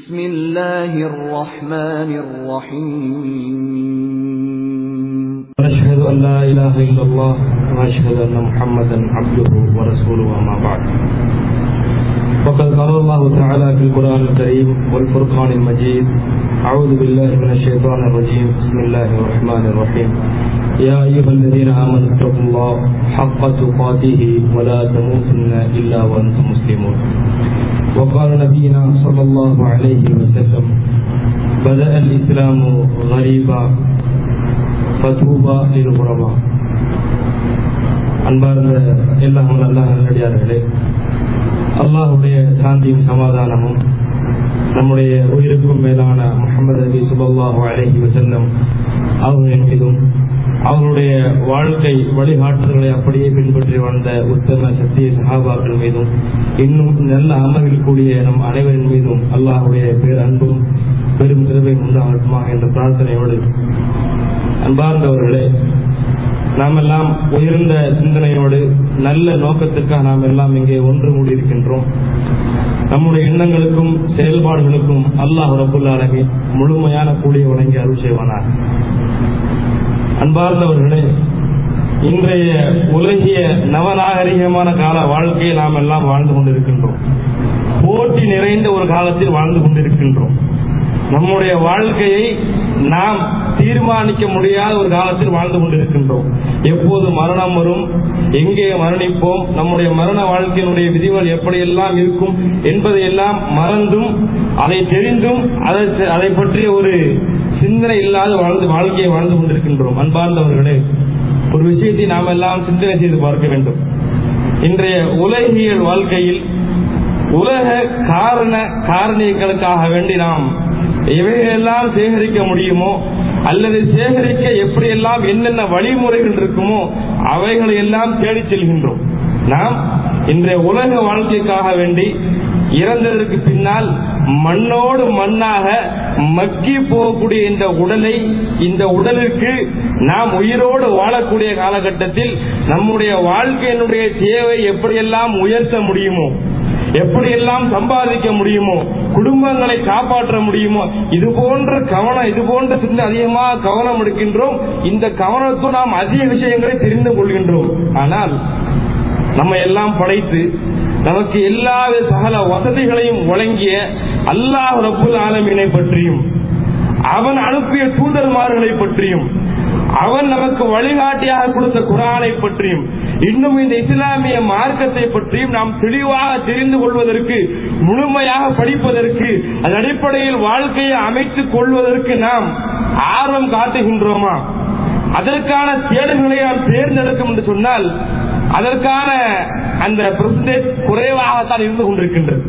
بسم الله الرحمن الرحيم ونشهد أن لا إله إلا الله ونشهد أن محمدا عبده ورسوله أما بعد وقد قال الله تعالى في القرآن الكريم والفرقان المجيد أعوذ بالله من الشيطان الرجيم بسم الله الرحمن الرحيم يا أيها الذين آمنوا اتقوا الله حق تقاته ولا تموتن إلا وأنتم مسلمون وقال نبينا صلى الله عليه وسلم بدأ الإسلام غريبا ஃபதூபா நிருபுரமா அன்பார்ந்த எல்லாம் அல்லாஹ் நல்லடியார்களே அல்லாஹுடைய சாந்தியும் சமாதானமும் நம்முடைய உயிருக்கும் மேலான முகமது நபி சுபல்லாஹு அலஹி வசல்லம் அவர்களின் மீதும் அவர்களுடைய வாழ்க்கை வழிகாட்டுதல்களை அப்படியே பின்பற்றி வாழ்ந்த உத்தம சத்திய சகாபாக்கள் மீதும் இன்னும் நல்ல அமர்வில் கூடிய நம் அனைவரின் மீதும் அல்லாஹுடைய பேர் அன்பும் பெரும் கிருபை உண்டாகட்டுமாக என்ற பிரார்த்தனையோடு அன்பார்ந்தவர்களே நாம் எல்லாம் உயர்ந்த சிந்தனையோடு நல்ல நோக்கத்துக்காக நாம் எல்லாம் இங்கே ஒன்று கூடியிருக்கின்றோம் நம்முடைய எண்ணங்களுக்கும் செயல்பாடுகளுக்கும் அல்லாஹ் ரபுல் ஆலமி முழுமையான கூடிய வழங்கி அருள் செய்வானார் அன்பார்ந்தவர்களே இன்றைய உலகிய நவநாகரிகமான கால வாழ்க்கையை நாம் எல்லாம் வாழ்ந்து கொண்டிருக்கின்றோம் போட்டி நிறைந்த ஒரு காலத்தில் வாழ்ந்து கொண்டிருக்கின்றோம் நம்முடைய வாழ்க்கையை நாம் தீர்மானிக்க முடியாத ஒரு காலத்தில் வாழ்ந்து கொண்டிருக்கின்றோம் எப்போது மரணம் வரும் எங்கே மரணிப்போம் நம்முடைய மரண வாழ்க்கையினுடைய விதிகள் எப்படியெல்லாம் இருக்கும் என்பதை எல்லாம் மறந்தும் அதை தெரிந்தும் அதை அதை பற்றிய ஒரு சிந்தனை இல்லாத வாழ்ந்து வாழ்க்கையை வாழ்ந்து கொண்டிருக்கின்றோம் அன்பார்ந்தவர்களே ஒரு விஷயத்தை நாம் எல்லாம் சிந்தனை செய்து பார்க்க வேண்டும் இன்றைய உலகியல் வாழ்க்கையில் உலக காரண காரணிகளுக்காக வேண்டி நாம் எவைகளெல்லாம் சேகரிக்க முடியுமோ அல்லது சேகரிக்க எப்படியெல்லாம் என்னென்ன வழிமுறைகள் இருக்குமோ அவைகளை எல்லாம் தேடி செல்கின்றோம் நாம் இன்றைய உலக வாழ்க்கைக்காக வேண்டி இறந்ததற்கு பின்னால் மண்ணோடு மண்ணாக மக்கி போகக்கூடிய இந்த உடலை இந்த உடலுக்கு நாம் உயிரோடு வாழக்கூடிய காலகட்டத்தில் நம்முடைய வாழ்க்கையினுடைய தேவை எப்படியெல்லாம் உயர்த்த முடியுமோ எப்படியெல்லாம் சம்பாதிக்க முடியுமோ குடும்பங்களை காப்பாற்ற முடியுமோ இது போன்ற கவனம் இது போன்ற சின்ன அதிகமாக கவனம் எடுக்கின்றோம் இந்த கவனத்தும் நாம் அதிக விஷயங்களை தெரிந்து கொள்கின்றோம் ஆனால் நம்ம எல்லாம் படைத்து நமக்கு எல்லா சகல வசதிகளையும் வழங்கிய அல்லாஹ் ரப்புல் ஆலமீனை பற்றியும் அவன் அனுப்பிய தூதர்மார்களை பற்றியும் அவன் நமக்கு வழிகாட்டியாக கொடுத்த குரானை பற்றியும் இன்னும் இந்த இஸ்லாமிய மார்க்கத்தை பற்றியும் நாம் தெளிவாக தெரிந்து கொள்வதற்கு முழுமையாக படிப்பதற்கு அதன் அடிப்படையில் வாழ்க்கையை அமைத்துக் கொள்வதற்கு நாம் ஆர்வம் காட்டுகின்றோமா அதற்கான தேடல்களை நாம் தேர்ந்தெடுக்கும் என்று சொன்னால் அதற்கான அந்த பிரசன்டேஜ் குறைவாகத்தான் இருந்து கொண்டிருக்கின்றது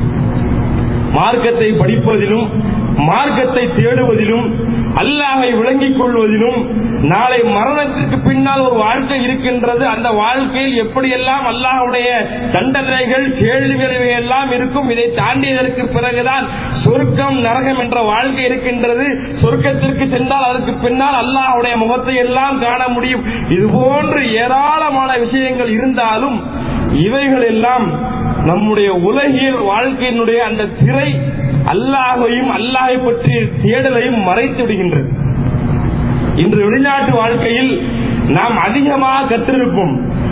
மார்க்கத்தை படிப்பதிலும் மார்க்கத்தை தேடுவதிலும் அல்லாஹை விளங்கிக் கொள்வதிலும் நாளை மரணத்திற்கு பின்னால் ஒரு வாழ்க்கை இருக்கின்றது அந்த வாழ்க்கையில் எப்படியெல்லாம் அல்லாஹுடைய தண்டனைகள் கேள்விகள் எல்லாம் இருக்கும் இதை தாண்டியதற்கு பிறகுதான் சொர்க்கம் நரகம் என்ற வாழ்க்கை இருக்கின்றது சொர்க்கத்திற்கு சென்றால் அதற்கு பின்னால் அல்லாஹுடைய முகத்தை எல்லாம் காண முடியும் இது போன்று ஏராளமான விஷயங்கள் இருந்தாலும் இவைகள் எல்லாம் நம்முடைய உலகியல் வாழ்க்கையினுடைய அந்த திரை அல்லாஹையும் அல்லாஹை பற்றிய தேடலையும் மறைத்து விடுகின்றது இன்று வெளிநாட்டு வாழ்க்கையில் நாம் அதிகமாக கற்றிருப்போம்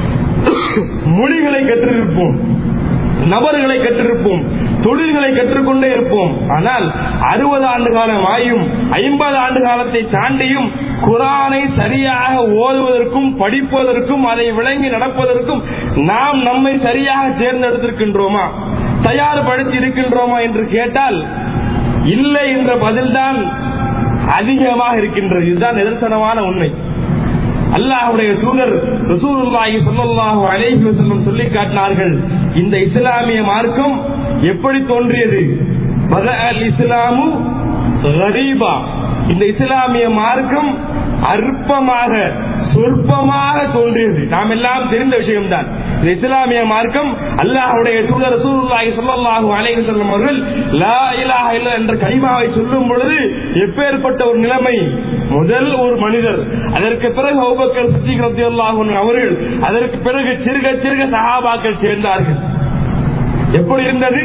மொழிகளை கற்றிருப்போம் நபர்களை கற்றிருப்போம் தொழில்களை கற்றுக்கொண்டே இருப்போம் ஆனால் அறுபது ஆண்டு காலம் ஆயும் ஐம்பது ஆண்டு காலத்தை தாண்டியும் குரானை சரியாக ஓதுவதற்கும் படிப்பதற்கும் அதை விளங்கி நடப்பதற்கும் நாம் நம்மை சரியாக தேர்ந்தெடுத்திருக்கின்றோமா தயார்படுத்தி இருக்கின்றோமா என்று கேட்டால் இல்லை என்ற பதில்தான் அதிகமாக இருக்கின்றது இதுதான் நிதர்சனமான உண்மை அல்லாஹுடைய சூழல் ரசூலுல்லாஹி ஸல்லல்லாஹு அலைஹி வஸல்லம் சொல்லி காட்டினார்கள் இந்த இஸ்லாமிய மார்க்கம் எப்படி தோன்றியது பதஅல் இஸ்லாமு கரீபா இந்த இஸ்லாமிய மார்க்கம் அற்பமாக சொற்பமாக தோன்றியது நாம் எல்லாம் தெரிந்த விஷயம்தான் இந்த இஸ்லாமிய மார்க்கம் அல்லாஹுடைய தூதர் ரசூலுல்லாஹி ஸல்லல்லாஹு அலைஹி வஸல்லம் அவர்கள் லா இலாஹ இல்ல என்ற கலிமாவை சொல்லும் பொழுது எப்பேற்பட்ட ஒரு நிலைமை முதல் ஒரு மனிதர் அதற்கு பிறகு அபூபக்கர் சித்திக் ரலியல்லாஹு அன்ஹு அவர்கள் அதற்கு பிறகு சிறுக சிறுக சஹாபாக்கள் சேர்ந்தார்கள் எப்படி இருந்தது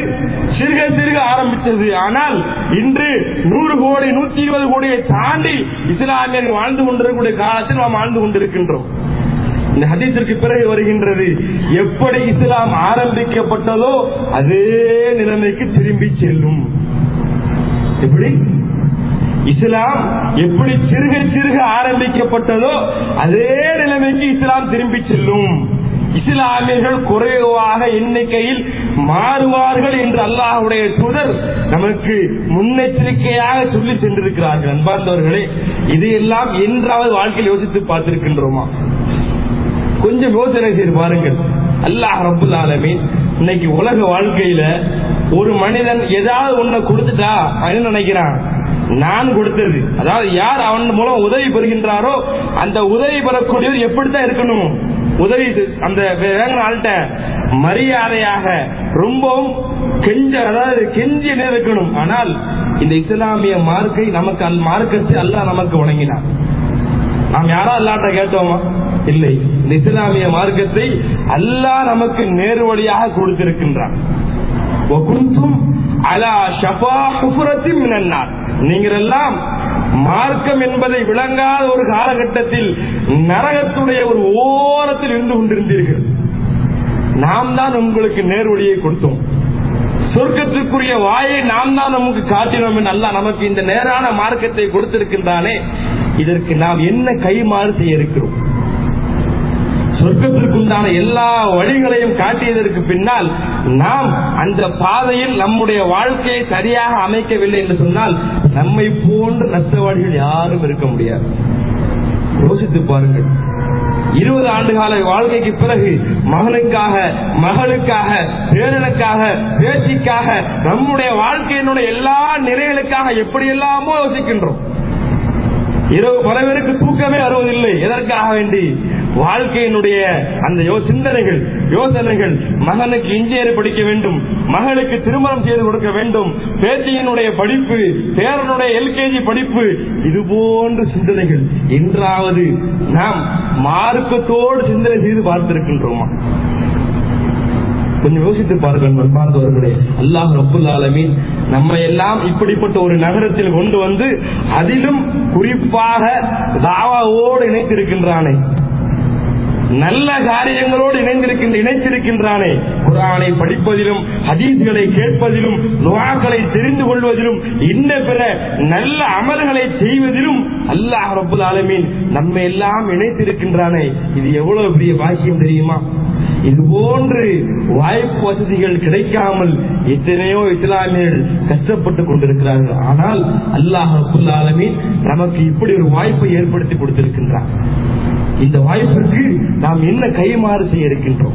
சிறுக சிறுக ஆரம்பித்தது ஆனால் இன்று நூறு கோடி நூத்தி இருபது கோடியை தாண்டி இஸ்லாமியர்கள் வாழ்ந்து கொண்டிருக்கக்கூடிய காலத்தில் நாம் வாழ்ந்து கொண்டிருக்கின்றோம் இந்த ஹதீஸிற்கு பிறகு வருகின்றது எப்படி இஸ்லாம் ஆரம்பிக்கப்பட்டதோ அதே நிலைமைக்கு திரும்பி செல்லும் எப்படி இஸ்லாம் எப்படி சிறுக சிறுக ஆரம்பிக்கப்பட்டதோ அதே நிலைமைக்கு இஸ்லாம் திரும்பி செல்லும் இஸ்லாமியர்கள் குறைவாக எண்ணிக்கையில் மாறுவார்கள் என்று அல்லாஹுடைய தூதர் நமக்கு முன்னெச்சரிக்கையாக சொல்லி சென்றிருக்கிறார்கள் அன்பார்ந்தவர்களே இதையெல்லாம் என்றாவது வாழ்க்கையில் யோசித்து பார்த்திருக்கின்றோமா கொஞ்சம் யோசனை செய்து பாருங்கள் அல்லாஹ் ரபுல் ஆலமீன் இன்னைக்கு உலக வாழ்க்கையில ஒரு மனிதன் ஏதாவது ஒன்றை கொடுத்துட்டா அவன் என்ன நினைக்கிறான் நான் கொடுத்தது அதாவது யார் அவன் மூலம் உதவி பெறுகின்றாரோ அந்த உதவி பெறக்கூடியவர் எப்படித்தான் இருக்கணும் உதவி செ- அந்த வேங்கின ஆள்கிட்ட மரியாதையாக ரொம்பவும் கெஞ்ச அதாவது கெஞ்சி இருக்கணும் ஆனால் இந்த இஸ்லாமிய மார்க்கை நமக்கு அந்த மார்க்கத்தை அல்லாஹ் நமக்கு வழங்கினார் நாம் யாரா அல்லாட்ட கேட்டோமா இல்லை இந்த இஸ்லாமிய மார்க்கத்தை அல்லாஹ் நமக்கு நேரு வழியாக கொடுத்திருக்கின்றான் وَكُنْتُمْ عَلَى شَفَا حُفْرَةٍ مِنَ النَّارِ நீங்கள் எல்லாம் மார்க்கம் என்பதை விளங்காத ஒரு காலகட்டத்தில் நரகத்துடைய ஒரு ஓரத்தில் இருந்து கொண்டிருந்தீர்கள் நாம் தான் உங்களுக்கு நேர்வழியை கொடுத்தோம் சொர்க்கத்திற்குரிய வாயை நாம் தான் நமக்கு காட்டினோம் என்று அல்லாஹ் நமக்கு இந்த நேரான மார்க்கத்தை கொடுத்திருக்கின்றானே இதற்கு நாம் என்ன கைமாறு செய்ய இருக்கிறோம் சொர்க்கத்திற்குண்டான எல்லா வழிகளையும் காட்டியதற்கு பின்னால் நாம் அந்த பாதையில் நம்முடைய வாழ்க்கையை சரியாக அமைக்கவில்லை என்று சொன்னால் நம்மை போன்ற நஷ்டவாடிகள் யாரும் இருக்க முடியாது யோசித்து பாருங்கள் இருபது ஆண்டு கால வாழ்க்கைக்கு பிறகு மகனுக்காக மகளுக்காக பேரனுக்காக பேச்சிக்காக நம்முடைய வாழ்க்கையினுடைய எல்லா நிலைகளுக்காக எப்படியெல்லாமோ யோசிக்கின்றோம் இரவு பல பேருக்கு தூக்கமே வருவதில்லை எதற்காக வேண்டி வாழ்க்கையினுடைய அந்த யோ- சிந்தனைகள் யோசனைகள் மகனுக்கு இன்ஜினியர் படிக்க வேண்டும் மகளுக்கு திருமணம் செய்து கொடுக்க வேண்டும் பேத்தியினுடைய படிப்பு பேரனுடைய எல்கேஜி படிப்பு இது போன்ற சிந்தனைகள் என்றாவது நாம் மார்க்கத்தோடு சிந்தனை செய்து பார்த்திருக்கின்றோமா கொஞ்சம் யோசித்து பாருங்கள் அன்பார்ந்தவர்களே அல்லாஹ் ரப்புல் ஆலமீன் நம்ம எல்லாம் இப்படிப்பட்ட ஒரு நகரத்தில் கொண்டு வந்து அதிலும் குறிப்பாக தாவாவோடு இணைத்திருக்கின்றானே நல்ல காரியங்களோடு இணைந்திருக்கின்ற இணைத்திருக்கின்றானே குரானை படிப்பதிலும் ஹதீஸ்களை கேட்பதிலும் துவாக்களை தெரிந்து கொள்வதிலும் இன்ன பிற நல்ல அமல்களை செய்வதிலும் அல்லாஹ் ரப்புல் ஆலமீன் நம்மை எல்லாம் இணைத்திருக்கின்றானே இது எவ்வளவு பெரிய பாக்கியம் தெரியுமா இது போன்று வாய்ப்பு வசதிகள் கிடைக்காமல் எத்தனையோ இஸ்லாமியர்கள் கஷ்டப்பட்டு கொண்டிருக்கிறார்கள் ஆனால் அல்லாஹ் ரப்புல் ஆலமீன் நமக்கு இப்படி ஒரு வாய்ப்பை ஏற்படுத்தி கொடுத்திருக்கின்றார் இந்த வாய்ப்பிற்கு நாம் என்ன கைமாறு செய்ய இருக்கின்றோம்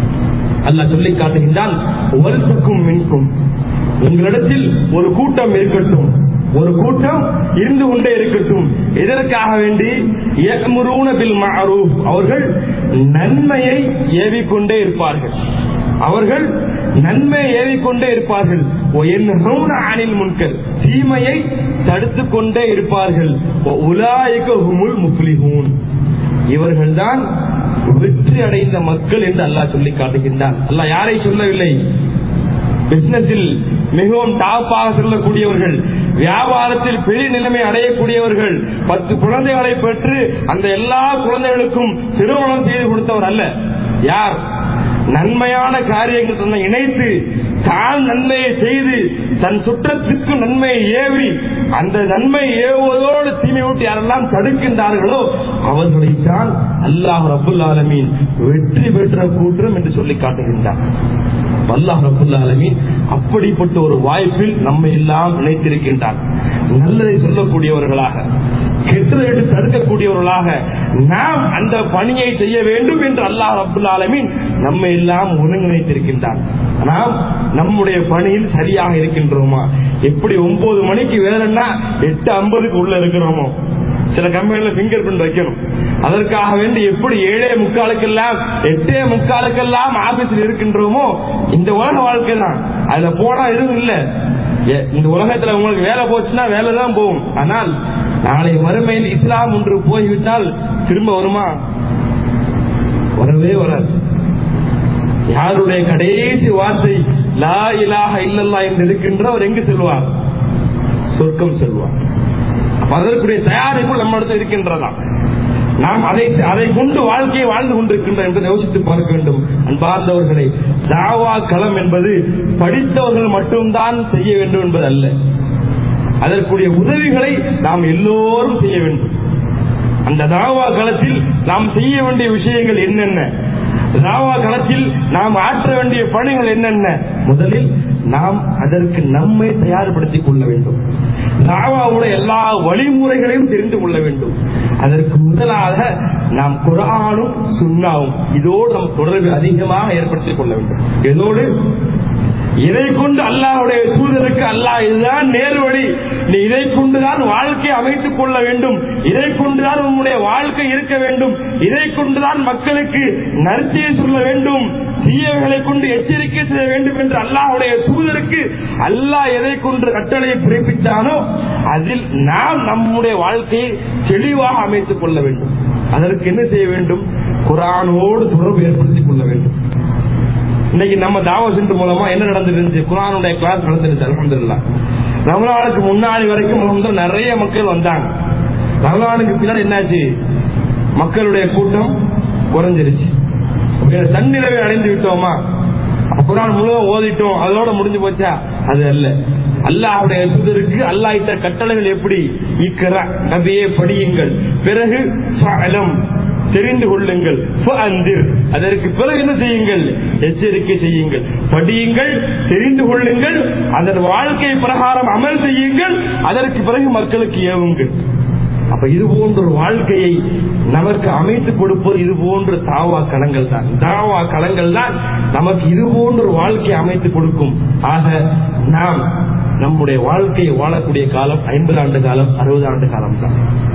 அல்லாஹ் சொல்லி காட்டுகின்றான் ஒருத்துக்கும் மின்கும் உங்களிடத்தில் ஒரு கூட்டம் இருக்கட்டும் ஒரு கூட்டம் இருந்து கொண்டே இருக்கட்டும் எதற்காக வேண்டி யஅ்முரூன பில் மஅரூஃப் அவர்கள் நன்மையை ஏவிக்கொண்டே இருப்பார்கள் அவர்கள் நன்மையை ஏவிக்கொண்டே இருப்பார்கள் وَيَنْهَوْنَ عَنِ الْمُنْكَرِ தீமையை தடுத்துக் கொண்டே இருப்பார்கள் وَأُولَئِكَ هُمُ الْمُفْلِحُونَ இவர்கள்தான் வெற்றி அடைந்த மக்கள் என்று அல்லாஹ் சொல்லி காட்டுகின்றான் அல்லாஹ் யாரை சொல்லவில்லை பிசினஸில் மிகவும் டாப்பாக செல்லக்கூடியவர்கள் வியாபாரத்தில் பெரிய நிலைமை அடையக்கூடியவர்கள் பத்து குழந்தைகளை பெற்று அந்த எல்லா குழந்தைகளுக்கும் திருமணம் செய்து கொடுத்தவர் அல்ல யார் நன்மையான காரியங்கள் தன்னை இணைத்து தான் நன்மையை செய்து தன் சுற்றத்துக்கு நன்மையை ஏவி அந்த நன்மை ஏவுவதோடு தீமை விட்டு யாரெல்லாம் தடுக்கின்றார்களோ அவர்களைத்தான் அல்லாஹ் ரபுல் ஆலமீன் வெற்றி பெற்ற கூற்றம் என்று சொல்லி காட்டுகின்றார் அல்லாஹ் ரபுல் ஆலமீன் அப்படிப்பட்ட ஒரு வாய்ப்பில் நம்மை எல்லாம் இணைத்திருக்கின்றார் நல்லதை சொல்லக்கூடியவர்களாக கெட்டதை எடுத்து தடுக்கக்கூடியவர்களாக நாம் அந்த பணியை செய்ய வேண்டும் என்று அல்லாஹ் ரபுல் ஆலமீன் நம்மை எல்லாம் ஒருங்கிணைத்திருக்கின்றார் நாம் நம்முடைய பணியில் சரியாக இருக்கின்றோமா எப்படி ஒன்பது மணிக்கு வேலைன்னா எட்டு ஐம்பதுக்கு உள்ள இருக்கிறோமோ சில கம்பெனில பிங்கர் பிரிண்ட் வைக்கணும் அதற்காக வேண்டி எப்படி ஏழே முக்காலுக்கெல்லாம் எட்டே முக்காலுக்கெல்லாம் ஆபீஸில் இருக்கின்றோமோ இந்த உலக வாழ்க்கை தான் அதுல போனா எதுவும் இல்ல எ- இந்த உலகத்துல உங்களுக்கு வேலை போச்சுன்னா வேலை தான் போகும் ஆனால் நாளை மறுமையில் இஸ்லாம் ஒன்று போய்விட்டால் திரும்ப வருமா வரவே வராது யாருடைய கடைசி வார்த்தை லா இலாஹ இல்லல்லா என்று இருக்கின்றவர் எங்கு செல்வார் சொர்க்கம் செல்வார் அப்ப அதற்குரிய தயாரிப்பு நம்ம இடத்துல இருக்கின்றதா நாம் அதை அதை கொண்டு வாழ்க்கையை வாழ்ந்து கொண்டிருக்கின்றோம் என்று யோசித்து பார்க்க வேண்டும் அன்பார்ந்தவர்களை தாவா களம் என்பது படித்தவர்கள் மட்டும்தான் செய்ய வேண்டும் என்பது அல்ல அதற்குரிய உதவிகளை நாம் எல்லோரும் செய்ய வேண்டும் அந்த தாவா களத்தில் நாம் செய்ய வேண்டிய விஷயங்கள் என்னென்ன தாவா களத்தில் நாம் ஆற்ற வேண்டிய பணிகள் என்னென்ன முதலில் நாம் அதற்கு நம்மை தயார்படுத்திக் கொள்ள வேண்டும் தாவாவோட எல்லா வழிமுறைகளையும் தெரிந்து கொள்ள வேண்டும் அதற்கு முதலாக நாம் குரானும் சுண்ணாவும் இதோடு நம் தொடர்பு அதிகமாக ஏற்படுத்திக் கொள்ள வேண்டும் இதோடு இதை கொண்டு அல்லாஹ்வுடைய தூதருக்கு அல்லாஹ் இதுதான் நேர்வழி நீ இதை கொண்டுதான் வாழ்க்கையை அமைத்துக் கொள்ள வேண்டும் இதை கொண்டுதான் உன்னுடைய வாழ்க்கை இருக்க வேண்டும் இதை கொண்டுதான் மக்களுக்கு நற்செய்தி சொல்ல வேண்டும் தீயவைகளை கொண்டு எச்சரிக்கை செய்ய வேண்டும் என்று அல்லாஹ்வுடைய தூதருக்கு அல்லாஹ் எதை கொண்டு கட்டளையை பிறப்பித்தானோ அதில் நாம் நம்முடைய வாழ்க்கையை தெளிவாக அமைத்துக் கொள்ள வேண்டும் அதற்கு என்ன செய்ய வேண்டும் குரானோடு தொடர்பு ஏற்படுத்திக் கொள்ள வேண்டும் இன்னைக்கு நம்ம தாவா சென்டர் மூலமா என்ன நடந்துருந்துச்சு குரானுடைய கிளாஸ் நடந்துருச்சு அலமதுல்லா ரமலானுக்கு முன்னாடி வரைக்கும் வந்து நிறைய மக்கள் வந்தாங்க ரமலானுக்கு பின்னாடி என்னாச்சு மக்களுடைய கூட்டம் குறைஞ்சிருச்சு தன்னிலவை அடைந்து விட்டோமா குரான் முழுவதும் ஓதிட்டோம் அதோட முடிஞ்சு போச்சா அது அல்ல அல்லாஹுடைய தூதருக்கு அல்லாஹ் இட்ட கட்டளைகள் எப்படி இக்கரா நபியே படியுங்கள் பிறகு ஃபஅலம் தெரிந்து கொள்ளுங்கள் ஃபஅந்திர். அதற்கு பிறகு என்ன செய்யுங்கள் எச்சரிக்கை செய்யுங்கள் படியுங்கள் தெரிந்து கொள்ளுங்கள் அதன் வாழ்க்கை பிரகாரம் அமல் செய்யுங்கள் அதற்கு பிறகு மக்களுக்கு ஏவுங்கள் அப்ப இது போன்ற ஒரு வாழ்க்கையை நமக்கு அமைத்து கொடுப்பது இது போன்ற தாவா களங்கள் தான் தாவா களங்கள் தான் நமக்கு இது போன்ற ஒரு வாழ்க்கையை அமைத்து கொடுக்கும் ஆக நாம் நம்முடைய வாழ்க்கையை வாழக்கூடிய காலம் ஐம்பது ஆண்டு காலம் அறுபது ஆண்டு காலம் தான்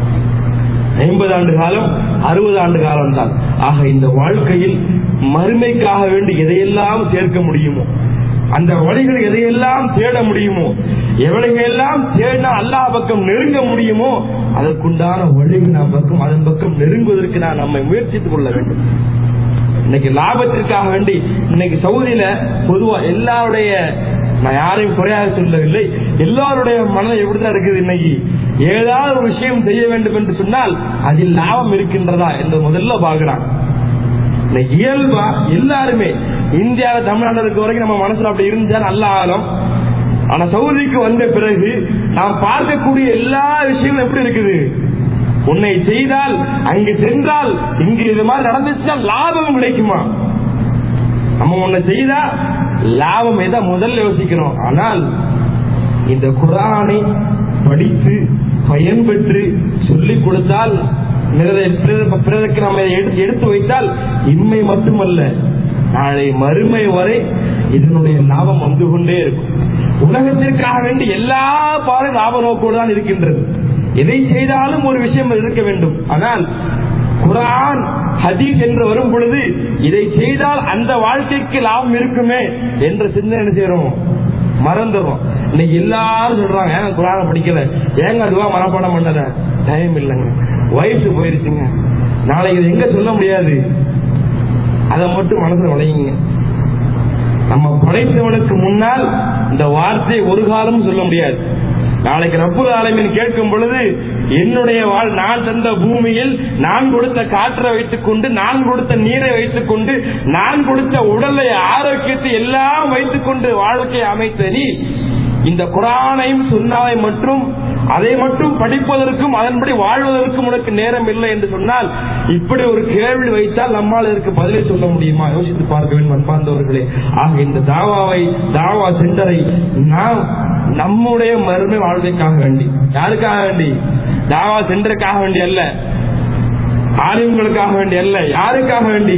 ஐம்பது ஆண்டு காலம் அறுபது ஆண்டு காலம் தான் ஆக இந்த வாழ்க்கையில் மறுமைக்காக வேண்டி எதையெல்லாம் சேர்க்க முடியுமோ அந்த வழிகள் எதையெல்லாம் தேட முடியுமோ எவ்வளையெல்லாம் தேடினா அல்லாஹ் பக்கம் நெருங்க முடியுமோ அதற்குண்டான வழிகள் நாம் பக்கம் அதன் பக்கம் நெருங்குவதற்கு நான் நம்மை முயற்சித்துக் கொள்ள வேண்டும் இன்னைக்கு லாபத்திற்காக வேண்டி இன்னைக்கு சவுதியில பொதுவா எல்லாருடைய நான் யாரையும் குறையாக சொல்லவில்லை எல்லாருடைய மனதை எப்படிதான் இருக்குது இன்னைக்கு ஏதாவது ஒரு விஷயம் செய்ய வேண்டும் என்று சொன்னால் அதில் லாபம் இருக்கின்றதா என்று முதல்ல பார்க்கிறான் இன்னைக்கு இயல்பா எல்லாருமே இந்தியாவில் தமிழ்நாடு இருக்க வரைக்கும் நம்ம மனசுல அப்படி இருந்தா நல்ல ஆகலாம் ஆனா சவுதிக்கு வந்த பிறகு நாம் பார்க்கக்கூடிய எல்லா விஷயங்களும் எப்படி இருக்குது உன்னை செய்தால் அங்கு சென்றால் இங்கு இது மாதிரி நடந்துச்சுன்னா லாபம் கிடைக்குமா நம்ம உன்னை செய்தா லாபம் எதை முதல்ல யோசிக்கிறோம் ஆனால் இந்த குரானை படித்து பயன்பெற்று சொல்லிக் கொடுத்தால் பிறரை- பிறர்- பிறருக்கு நம்ம இதை எடுத்து- எடுத்து வைத்தால் இன்மை மட்டுமல்ல நாளை மறுமை வரை இதனுடைய லாபம் வந்து கொண்டே இருக்கும் உலகத்திற்காக வேண்டி எல்லா பாலும் லாப நோக்கோடு தான் இருக்கின்றது எதை செய்தாலும் ஒரு விஷயம் இருக்க வேண்டும் ஆனால் குரான் ஹதீஸ் என்று வரும் பொழுது இதை செய்தால் அந்த வாழ்க்கைக்கு லாபம் இருக்குமே என்ற சிந்தனை என்ன செய்யறோம் மறந்துடுறோம் இன்னைக்கு எல்லாரும் சொல்றாங்க ஏங்க குரானை படிக்கல ஏங்க அதுவா மனப்பாடம் பண்ணல டைம் இல்லைங்க வயசு போயிருச்சுங்க நாளைக்கு இதை எங்க சொல்ல முடியாது அதை மட்டும் மனசுல விளையுங்க நம்ம படைத்தவனுக்கு முன்னால் இந்த வார்த்தை ஒரு காலமும் சொல்ல முடியாது நாளைக்கு ரப்புல் ஆலமீன் கேட்கும் பொழுது என்னுடைய வாழ் நான் தந்த பூமியில் நான் கொடுத்த காற்றை வைத்துக் கொண்டு நான் கொடுத்த நீரை வைத்துக் கொண்டு நான் கொடுத்த உடலை ஆரோக்கியத்தை எல்லாம் வைத்துக் கொண்டு வாழ்க்கையை அமைத்த நீ இந்த குரானையும் சுண்ணாவை மற்றும் அதை மட்டும் படிப்பதற்கும் அதன்படி வாழ்வதற்கும் உனக்கு நேரம் இல்லை என்று சொன்னால் இப்படி ஒரு கேள்வி வைத்தால் நம்மால் இதற்கு பதிலை சொல்ல முடியுமா யோசித்து பார்க்க வேண்டும் அன்பார்ந்தவர்களே ஆக இந்த தாவாவை தாவா சென்டரை நாம் நம்முடைய மறுமை வாழ்க்கைக்காக வேண்டி யாருக்காக வேண்டி தாவா சென்டருக்காக வேண்டி அல்ல ஆலிம்களுக்காக வேண்டி அல்ல யாருக்காக வேண்டி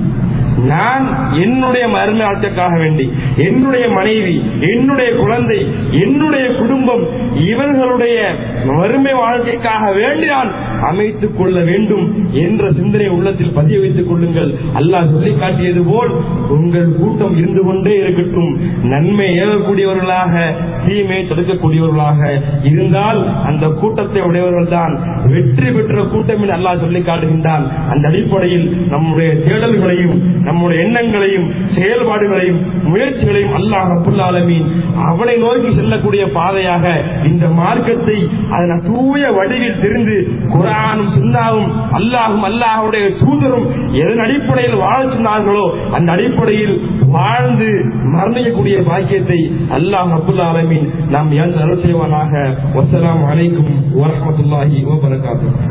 நான் என்னுடைய மருமை வாழ்க்கைக்காக வேண்டி என்னுடைய மனைவி என்னுடைய குழந்தை என்னுடைய குடும்பம் இவர்களுடைய மறுமை வாழ்க்கைக்காக வேண்டி நான் அமைத்துக் கொள்ள வேண்டும் என்ற சிந்தனை உள்ளத்தில் பதிய வைத்துக் கொள்ளுங்கள் அல்லாஹ் சொல்லி காட்டியது போல் உங்கள் கூட்டம் இருந்து கொண்டே இருக்கட்டும் நன்மை ஏவக்கூடியவர்களாக தீமையை தடுக்கக்கூடியவர்களாக இருந்தால் அந்த கூட்டத்தை உடையவர்கள் தான் வெற்றி பெற்ற கூட்டம் என்று அல்லாஹ் சொல்லி காட்டுகின்றான் அந்த அடிப்படையில் நம்முடைய தேடல்களையும் நம்முடைய எண்ணங்களையும் செயல்பாடுகளையும் முயற்சிகளையும் அல்லாஹ் ரப்புல் ஆலமீன் அவனை நோக்கி செல்லக்கூடிய பாதையாக இந்த மார்க்கத்தை அதன் தூய வடிவில் தெரிந்து குரானும் சுன்னாவும் அல்லாஹும் அல்லாஹுடைய தூதரும் எதன் அடிப்படையில் வாழ சொன்னார்களோ அந்த அடிப்படையில் வாழ்ந்து மரணிக்கக்கூடிய பாக்கியத்தை அல்லாஹ் அபுல் ஆலமீன் நாம் யார் அருள் செய்வானாக வசலாம் அலைக்கும் வரமத்துல்லாஹி வபரகாத்து